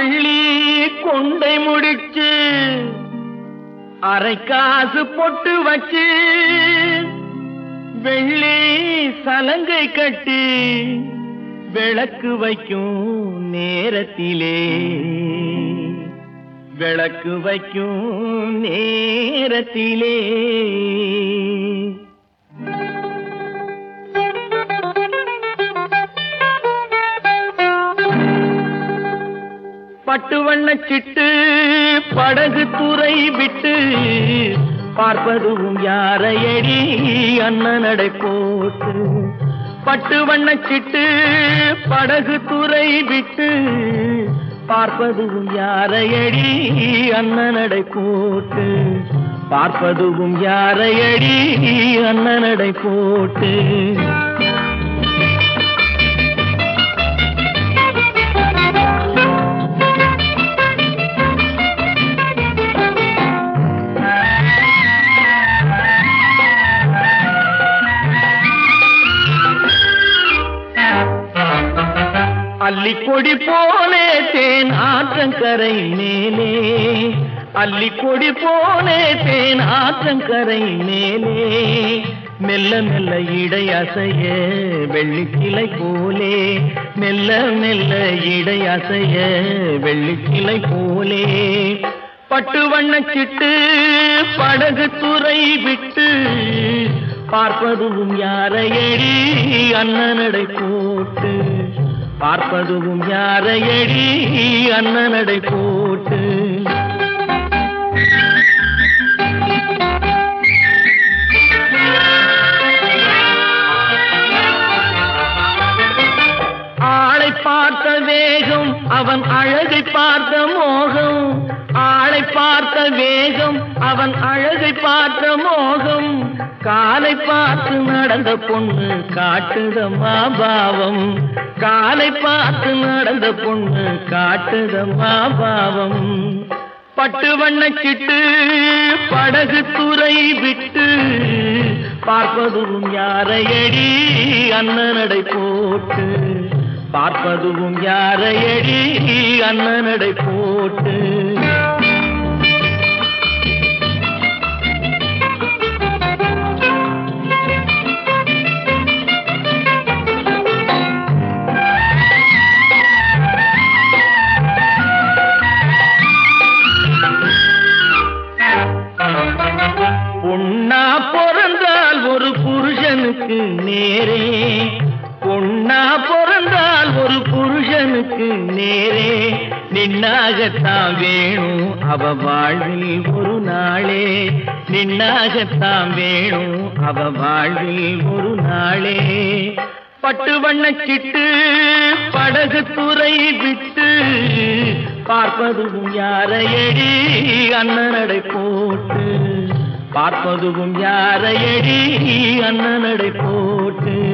வள்ளி கொண்டை முடிச்சு அரை காசு பொட்டு வச்சு வெள்ளி சலங்கை கட்டி விளக்கு வைக்கும் நேரத்திலே விளக்கு வைக்கும் நேரத்திலே பட்டு வண்ணச் சிட்டு படகு துறை விட்டு பார்ப்பதும் யாரையடி அண்ணனடை போட்டு பட்டு வண்ணச் சிட்டு படகு துறை விட்டு பார்ப்பதும் யாரையடி அண்ணனடை போட்டு பார்ப்பதும் யாரையடி அண்ணனடை போட்டு அல்லிக்கொடி போலே தேன் ஆற்றங்கரை மேலே அல்லிக்கொடி போலே தேன் ஆற்றங்கரை மேலே மெல்ல மெல்ல இடை அசைய வெள்ளிக்கிளை போலே மெல்ல மெல்ல இடை அசைய வெள்ளிக்கிளை போலே பட்டு வண்ணச் சிட்டு படகு துறை விட்டு பார்ப்பதும் யாரையடி அண்ணனடை போட்டு பார்ப்பதும் யாரையடி அண்ணனடை போட்டு ஆளை பார்த்த வேகம் அவன் அழகை பார்த்த மோகம் ஆளை பார்த்த வேகம் அவன் அழகை பார்த்த மோகம் காலை பார்த்து நடந்த பொண்ணு காட்டுதம்மா பாவம் காலை பார்த்து நடந்த பொண்ணு காட்டுதம்மா பாவம் பட்டு வண்ணச் சிட்டு படகு துறை விட்டு பார்ப்பதும் யாரையடி அண்ணனடை போட்டு பார்ப்பதும் யாரையடி அண்ணனடை போட்டு பொன்னா பிறந்தால் ஒரு புருஷனுக்கு நேரே பொன்னா பிறந்தால் ஒரு புருஷனுக்கு நேரே நின்னாகத்தான் வேணும் அவ வாழ்வில் ஒரு நாளே நின்னாகத்தான் வேணும் அவ வாழ்வில் ஒரு நாளே பட்டு வண்ணச் சிட்டு படகு துறை விட்டு பார்ப்பதும் யாரையடி அண்ணனடை போட்டு பார்ப்பதும் யாரையடி அண்ணனடை போட்டு